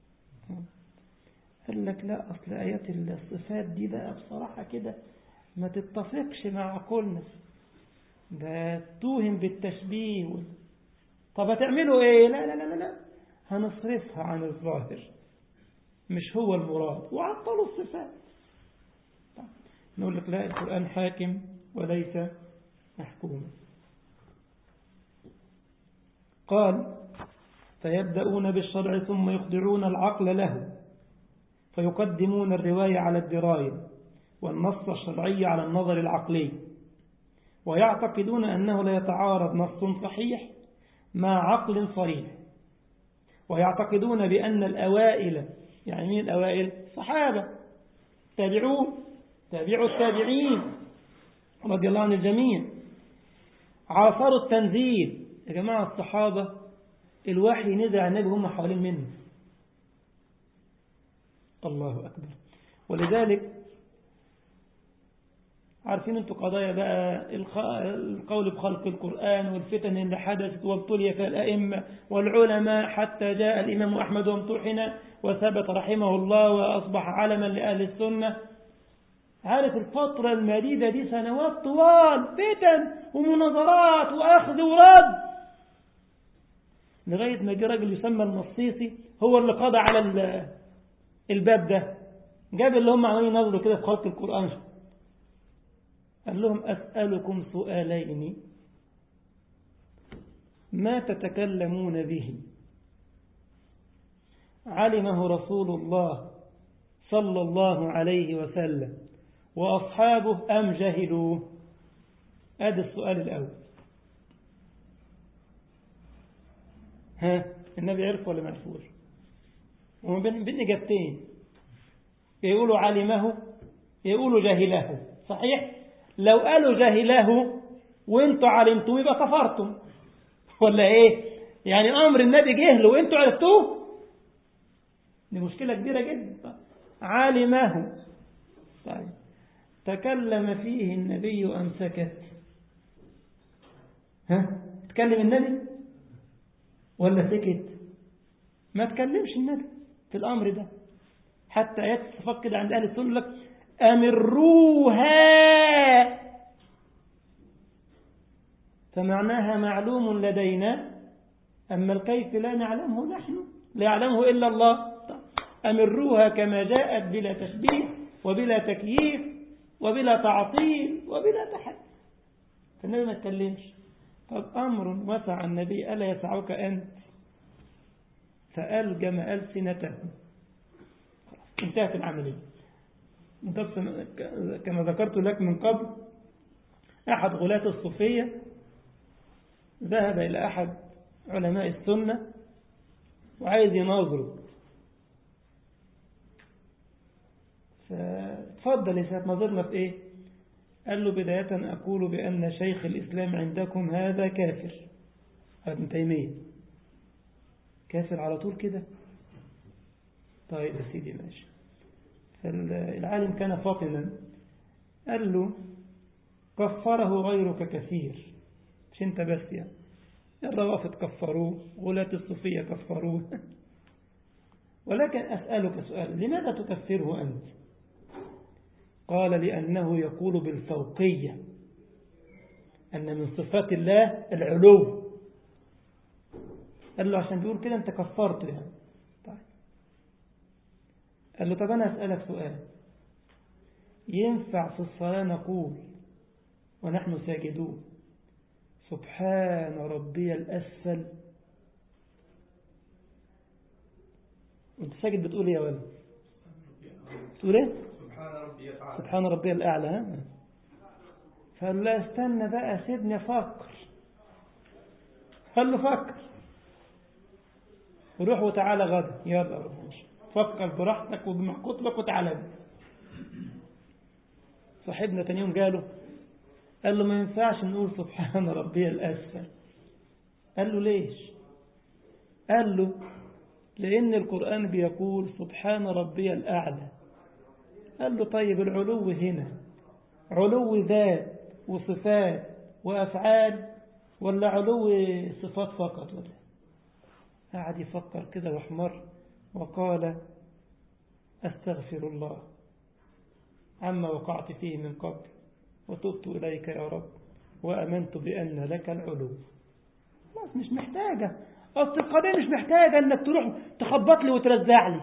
قال لك لا أصل آيات الصفات دي بقى بصراحة كده ما تتفقش مع عقولنا ده توهم بالتشبيه وال... طب هتعملوا ايه لا لا لا لا هنصرفها عن الظاهر مش هو المراد وعطلوا الصفات نقول لك لا القرآن حاكم وليس محكوما قال فيبدأون بالشرع ثم يخضعون العقل له فيقدمون الرواية على الدراية والنص الشرعي على النظر العقلي ويعتقدون أنه لا يتعارض نص صحيح مع عقل صريح ويعتقدون بأن الأوائل يعني مين الأوائل صحابة تابعون تابعوا التابعين رضي الله عن الجميع عاصروا التنزيل يا جماعة الصحابة الوحي نزل على النبي هم حوالين منه الله أكبر ولذلك عارفين انتوا قضايا بقى القول بخلق القرآن والفتن اللي حدثت وابتلي فيها الأئمة والعلماء حتى جاء الإمام أحمد وامتحن وثبت رحمه الله وأصبح علما لأهل السنة عارف الفترة المديدة دي سنوات طوال فتن ومناظرات وأخذ ورد لغاية ما جه راجل يسمى النصيصي هو اللي قضى على الباب ده جاب اللي هم عمالين ينظروا كده في خلق القرآن قال لهم أسألكم سؤالين ما تتكلمون به علمه رسول الله صلى الله عليه وسلم وأصحابه أم جهلوه هذا السؤال الأول ها النبي عرف ولا ما عرفوش وما بين بين إجابتين يقولوا علمه يقولوا جهله صحيح لو قالوا جهله وانتوا علمتم يبقى كفرتم ولا ايه يعني امر النبي جهله وانتوا عرفتوه دي مشكله كبيره جدا علمه طيب تكلم فيه النبي ام سكت ها تكلم النبي ولا سكت ما تكلمش النبي في الامر ده حتى ايات الصفات كده عند اهل السنه لك امروها فمعناها معلوم لدينا أما الكيف لا نعلمه نحن لا يعلمه إلا الله أمروها كما جاءت بلا تشبيه وبلا تكييف وبلا تعطيل وبلا تحدي فالنبي ما تكلمش طب أمر وسع النبي ألا يسعك أنت فألجم ألسنته انتهت العملية كما ذكرت لك من قبل أحد غلاة الصوفية ذهب إلى أحد علماء السنة وعايز يناظره فتفضل يا سيد نظرنا في إيه قال له بداية أقول بأن شيخ الإسلام عندكم هذا كافر ابن تيمية كافر على طول كده طيب يا سيدي ماشي فالعالم كان فاطنا قال له كفره غيرك كثير مش انت بس يعني الروافض كفروه غلاة الصوفية كفروه ولكن أسألك سؤال لماذا تكفره أنت قال لأنه يقول بالفوقية أن من صفات الله العلو قال له عشان بيقول كده أنت كفرته يعني طيب قال له طب أنا أسألك سؤال ينفع في الصلاة نقول ونحن ساجدون سبحان ربي الأسفل وانت ساجد بتقول ايه يا ولد بتقول ايه سبحان ربي الأعلى سبحان ربي الأعلى ها؟ فقال له استنى بقى سيبني أفكر قال له فكر روح وتعالى غدا يلا روح فكر براحتك وبمع كتبك وتعالى لي. صاحبنا تاني يوم جاله قال له ما ينفعش نقول سبحان ربي الأسفل قال له ليش قال له لأن القرآن بيقول سبحان ربي الأعلى قال له طيب العلو هنا علو ذات وصفات وأفعال ولا علو صفات فقط ولا قعد يفكر كده واحمر وقال أستغفر الله عما وقعت فيه من قبل وتبت إليك يا رب وأمنت بأن لك العلو خلاص مش محتاجة أصل القضية مش محتاجة أنك تروح تخبط لي وترزع لي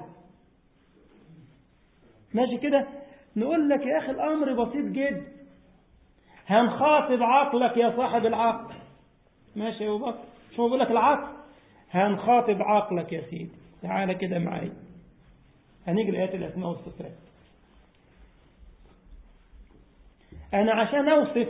ماشي كده نقول لك يا أخي الأمر بسيط جدا هنخاطب عقلك يا صاحب العقل ماشي يا أبو بكر شو بقول لك العقل هنخاطب عقلك يا سيدي تعالى كده معايا هنيجي لآيات الأسماء والصفات أنا عشان أوصف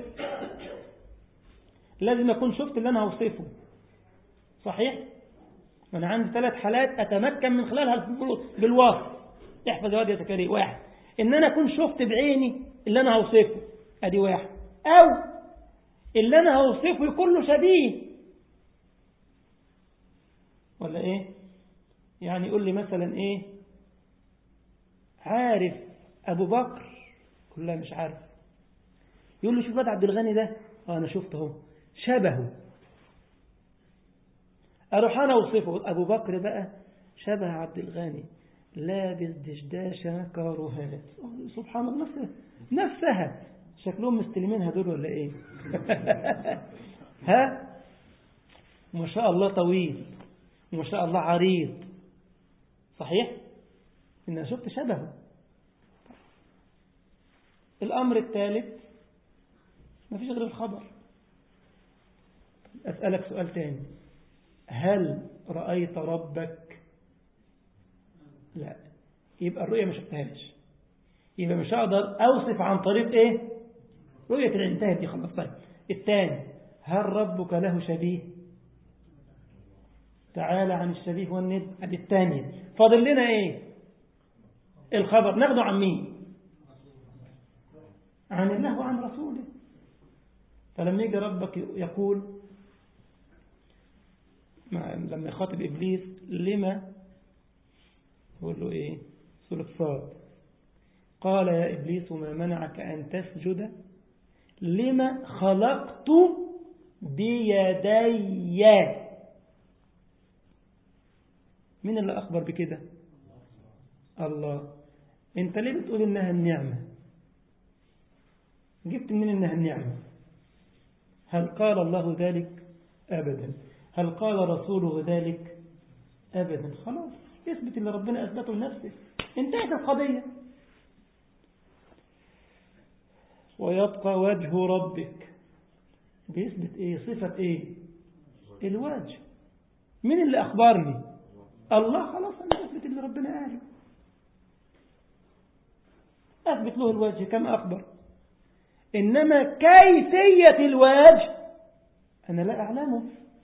لازم أكون شفت اللي أنا هوصفه صحيح؟ وأنا عندي ثلاث حالات أتمكن من خلالها بالوصف احفظ يا واد يا زكريا واحد إن أنا أكون شفت بعيني اللي أنا هوصفه أدي واحد أو اللي أنا هوصفه يكون له شبيه ولا إيه؟ يعني يقول لي مثلا إيه؟ عارف أبو بكر كلها مش عارف يقول له شوف الواد عبد الغني ده اه انا شفته اهو شبهه اروح انا اوصفه ابو بكر بقى شبه عبد الغني لابس دشداشه كاروهات سبحان الله نفسها نفسها شكلهم مستلمينها دول ولا ايه ها ما شاء الله طويل وما شاء الله عريض صحيح ان انا شفت شبهه الأمر الثالث ما فيش غير الخبر أسألك سؤال تاني هل رأيت ربك لا يبقى الرؤية ما شفتهاش يبقى مش هقدر أوصف عن طريق إيه رؤية الانتهت دي خلاص طيب الثاني هل ربك له شبيه تعالى عن الشبيه والند ادي الثانية فاضل لنا ايه الخبر ناخده عن مين عن الله وعن رسوله فلما يجي ربك يقول لما يخاطب إبليس لما يقول له إيه سورة صاد قال يا إبليس ما منعك أن تسجد لما خلقت بيدي مين اللي أخبر بكده الله انت ليه بتقول انها النعمة جبت منين انها النعمة هل قال الله ذلك أبدا هل قال رسوله ذلك أبدا خلاص اثبت اللي ربنا أثبته لنفسه انتهت القضية ويبقى وجه ربك بيثبت ايه صفة ايه الوجه مين اللي أخبرني الله خلاص أنا أثبت اللي ربنا قاله أثبت له الوجه كما أخبر إنما كيفية الوجه أنا لا أعلمه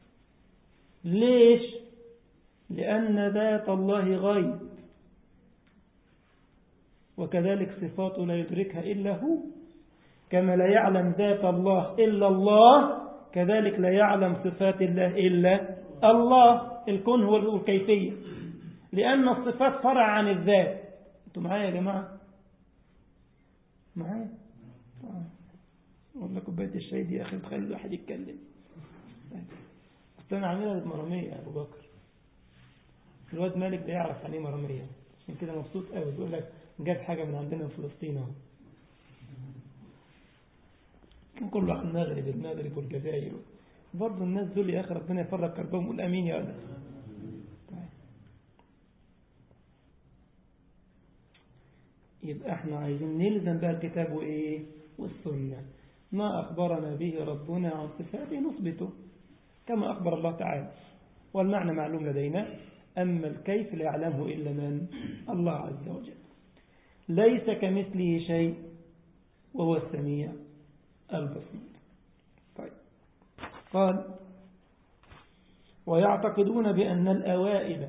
ليش لأن ذات الله غيب وكذلك صفاته لا يدركها إلا هو كما لا يعلم ذات الله إلا الله كذلك لا يعلم صفات الله إلا الله الكون هو الكيفية لأن الصفات فرع عن الذات أنتم معايا يا جماعة معايا والله كوباية الشاي دي يا أخي تخلي الواحد يتكلم أصل أنا عاملها للمرمية يا أبو بكر الواد مالك ده يعرف يعني مرمية عشان كده مبسوط قوي بيقول لك جاب حاجة من عندنا من فلسطين اهو كان كله عن المغرب المغرب والجزائر برضه الناس دول يا أخي ربنا يفرق كربهم قول أمين يا ولد يبقى احنا عايزين نلزم بقى الكتاب وإيه والسنة ما أخبرنا به ربنا عن صفاته نثبته كما أخبر الله تعالى والمعنى معلوم لدينا أما الكيف لا يعلمه إلا من الله عز وجل ليس كمثله شيء وهو السميع البصير طيب قال ويعتقدون بأن الأوائل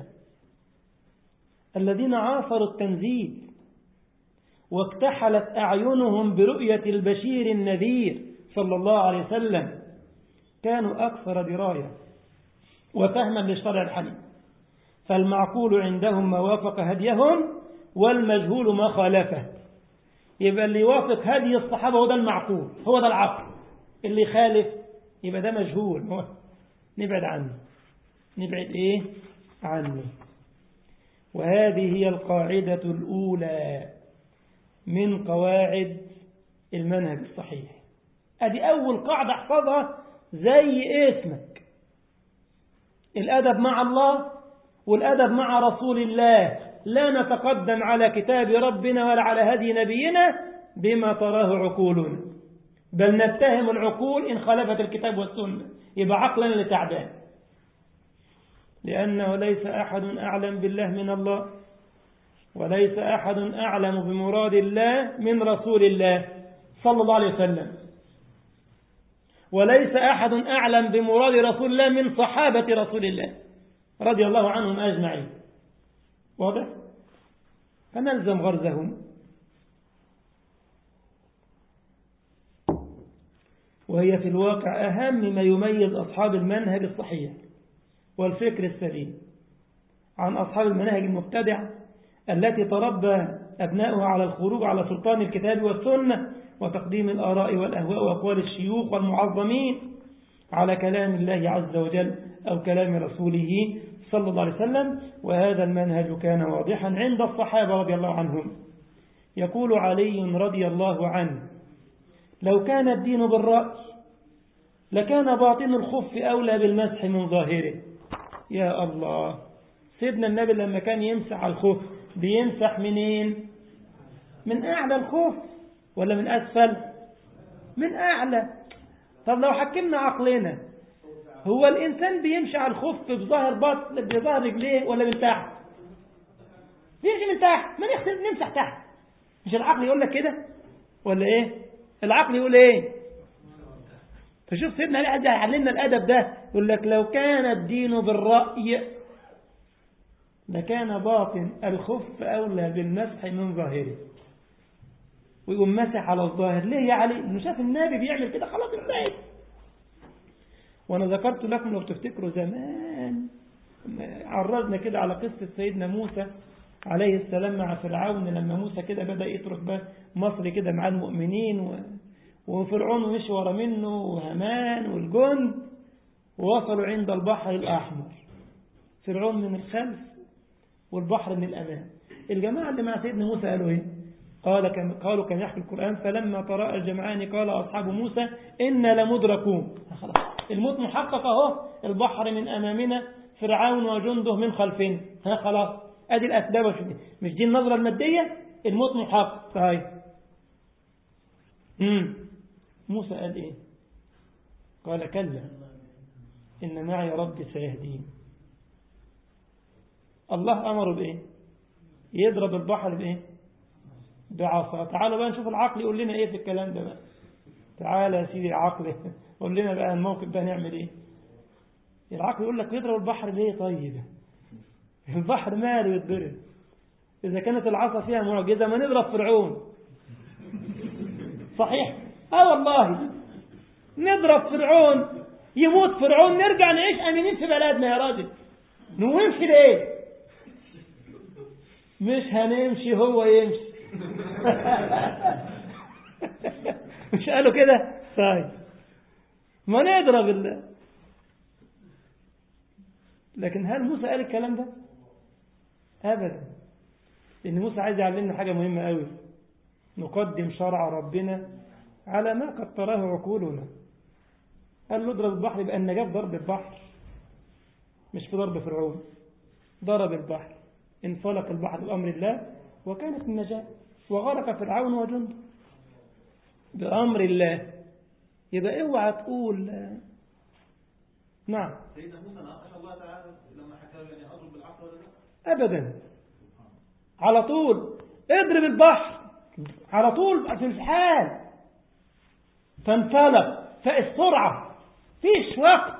الذين عاصروا التنزيل واكتحلت أعينهم برؤية البشير النذير صلى الله عليه وسلم كانوا أكثر دراية وفهما للشرع الحنيف فالمعقول عندهم ما وافق هديهم والمجهول ما خالفه يبقى اللي يوافق هدي الصحابة هو ده المعقول هو ده العقل اللي يخالف يبقى ده مجهول نبعد عنه نبعد ايه عنه وهذه هي القاعدة الأولى من قواعد المنهج الصحيح ادي أول قاعدة احفظها زي اسمك الأدب مع الله والأدب مع رسول الله لا نتقدم على كتاب ربنا ولا على هدي نبينا بما تراه عقولنا بل نتهم العقول إن خالفت الكتاب والسنة يبقى عقلنا اللي تعبان لأنه ليس أحد أعلم بالله من الله وليس أحد أعلم بمراد الله من رسول الله صلى الله عليه وسلم وليس أحد أعلم بمراد رسول الله من صحابة رسول الله رضي الله عنهم أجمعين واضح فنلزم غرزهم وهي في الواقع أهم ما يميز أصحاب المنهج الصحيح والفكر السليم عن أصحاب المناهج المبتدعة التي تربى أبناؤها على الخروج على سلطان الكتاب والسنة وتقديم الآراء والأهواء وأقوال الشيوخ والمعظمين على كلام الله عز وجل أو كلام رسوله صلى الله عليه وسلم وهذا المنهج كان واضحا عند الصحابة رضي الله عنهم يقول علي رضي الله عنه لو كان الدين بالرأي لكان باطن الخف أولى بالمسح من ظاهره يا الله سيدنا النبي لما كان يمسح الخف بيمسح منين من أعلى الخف ولا من أسفل من أعلى طب لو حكمنا عقلنا هو الإنسان بيمشي على الخف بظاهر بطن بظاهر رجليه ولا من تحت بيمشي من تحت من يختلف نمسح تحت مش العقل يقول لك كده ولا ايه العقل يقول ايه فشوف سيدنا علي عايز يعلمنا الادب ده يقول لك لو كان الدين بالراي لكان باطن الخف اولى بالمسح من ظاهره ويقوم مسح على الظاهر ليه يا علي انه شاف النبي بيعمل كده خلاص انتهت وانا ذكرت لكم لو تفتكروا زمان عرضنا كده على قصه سيدنا موسى عليه السلام مع فرعون لما موسى كده بدأ يترك مصر كده مع المؤمنين و... وفرعون مشي ورا منه وهمان والجند ووصلوا عند البحر الأحمر فرعون من الخلف والبحر من الأمام الجماعة اللي مع سيدنا موسى قالوا إيه قال كم قالوا كما يحكي القرآن فلما تراءى الجمعان قال أصحاب موسى إنا لمدركون خلاص الموت محقق أهو البحر من أمامنا فرعون وجنده من خلفنا ها خلاص ادي الاسباب مش دي النظرة المادية الموت محقق طيب امم موسى قال ايه قال كلا ان معي ربي سيهدين الله امره بايه يضرب البحر بايه بعصا تعالوا بقى نشوف العقل يقول لنا ايه في الكلام ده بقى تعالى يا سيدي عقل قول لنا بقى الموقف ده نعمل ايه العقل يقول لك يضرب البحر ليه طيب البحر ماله يتضرب إذا كانت العصا فيها معجزة ما نضرب فرعون صحيح اه والله نضرب فرعون يموت فرعون نرجع نعيش امنين في بلدنا يا راجل نمشي ليه مش هنمشي هو يمشي مش قالوا كده طيب ما نضرب الله لكن هل موسى قال الكلام ده أبدا لأن موسى عايز يعلمنا حاجة مهمة قوي نقدم شرع ربنا على ما قد تراه عقولنا قال له اضرب البحر يبقى النجاة في ضرب البحر مش في ضرب فرعون ضرب البحر انفلق البحر بأمر الله وكانت النجاة وغرق فرعون وجنده بأمر الله يبقى اوعى تقول نعم سيدنا موسى ناقش الله تعالى لما حكى له يعني اضرب بالعصا ولا لا؟ أبدا على طول اضرب البحر على طول في الحال فانفلق فالسرعة فيش وقت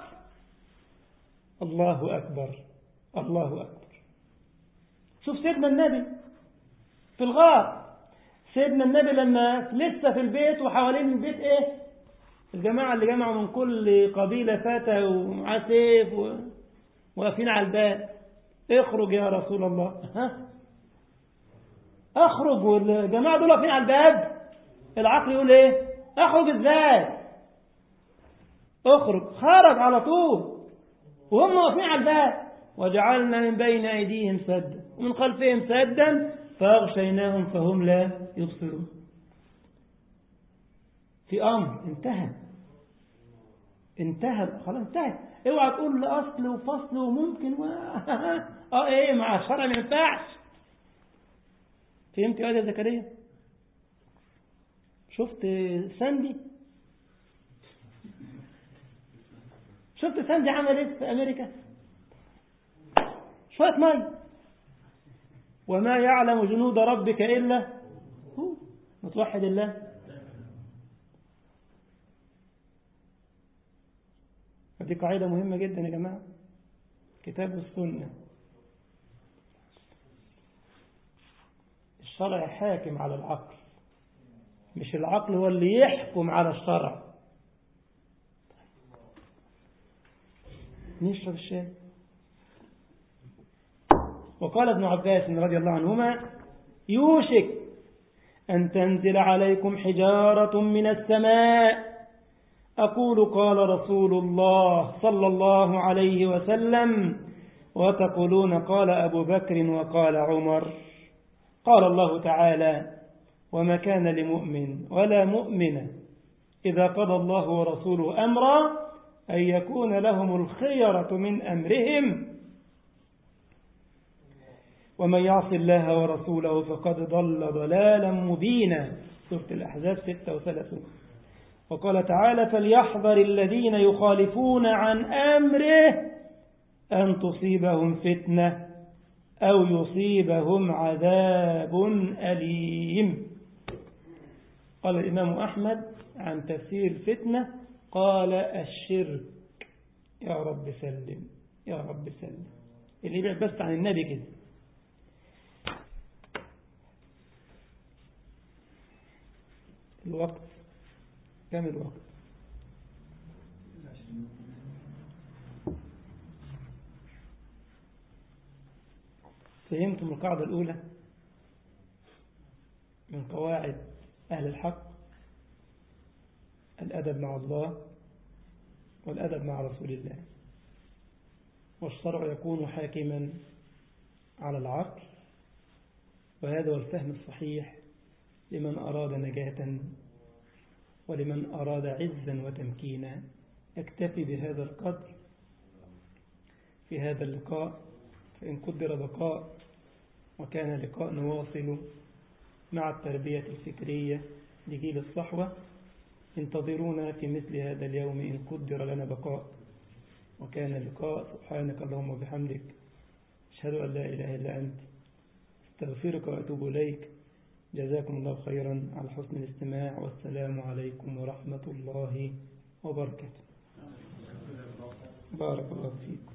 الله أكبر الله أكبر شوف سيدنا النبي في الغار سيدنا النبي لما لسه في البيت وحوالين البيت ايه الجماعة اللي جمعوا من كل قبيلة فتى ومعاه سيف و... واقفين على الباب اخرج يا رسول الله ها اخرج والجماعة دول واقفين على الباب العقل يقول ايه اخرج ازاي اخرج خرج على طول وهم واقفين على الباب وجعلنا من بين ايديهم سدا ومن خلفهم سدا فاغشيناهم فهم لا يبصرون في امر انتهى انتهى خلاص انتهى اوعى تقول لي اصل وفصل وممكن و... اه ايه مع الشرع ما ينفعش فهمت يا زكريا شفت ساندي شفت ساندي عمل ايه في امريكا شويه ميه وما يعلم جنود ربك الا هو متوحد الله دي قاعدة مهمة جدا يا جماعة كتاب السنة الشرع حاكم على العقل مش العقل هو اللي يحكم على الشرع نشرب الشاي وقال ابن عباس رضي الله عنهما يوشك أن تنزل عليكم حجارة من السماء أقول قال رسول الله صلى الله عليه وسلم وتقولون قال أبو بكر وقال عمر قال الله تعالى وما كان لمؤمن ولا مؤمنة إذا قضى الله ورسوله أمرا أن يكون لهم الخيرة من أمرهم ومن يعص الله ورسوله فقد ضل ضلالا مبينا سورة الأحزاب 36 وقال تعالى فليحذر الذين يخالفون عن أمره أن تصيبهم فتنة أو يصيبهم عذاب أليم قال الإمام أحمد عن تفسير الفتنة قال الشرك يا رب سلم يا رب سلم اللي يبعد بس عن النبي كده الوقت كم الوقت فهمتم القاعدة الأولى من قواعد أهل الحق الأدب مع الله والأدب مع رسول الله والشرع يكون حاكما على العقل وهذا هو الفهم الصحيح لمن أراد نجاة ولمن أراد عزا وتمكينا أكتفي بهذا القدر في هذا اللقاء فإن قدر بقاء وكان لقاء نواصل مع التربية الفكرية لجيل الصحوة انتظرونا في مثل هذا اليوم إن قدر لنا بقاء وكان اللقاء سبحانك اللهم وبحمدك أشهد أن لا إله إلا أنت استغفرك وأتوب إليك جزاكم الله خيرا على حسن الاستماع والسلام عليكم ورحمة الله وبركاته بارك الله فيكم